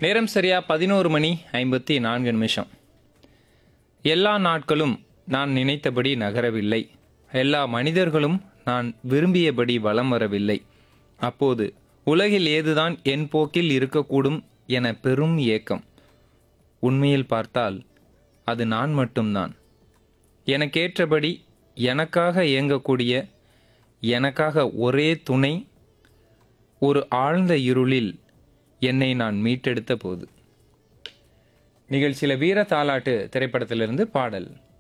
நேரம் சரியா பதினோரு மணி ஐம்பத்தி நான்கு நிமிஷம் எல்லா நாட்களும் நான் நினைத்தபடி நகரவில்லை எல்லா மனிதர்களும் நான் விரும்பியபடி வலம் வரவில்லை அப்போது உலகில் ஏதுதான் என் போக்கில் இருக்கக்கூடும் என பெரும் ஏக்கம் உண்மையில் பார்த்தால் அது நான் மட்டும்தான் எனக்கேற்றபடி எனக்காக இயங்கக்கூடிய எனக்காக ஒரே துணை ஒரு ஆழ்ந்த இருளில் என்னை நான் மீட்டெடுத்த போது நிகழ்ச்சியில் வீர தாலாட்டு திரைப்படத்திலிருந்து பாடல்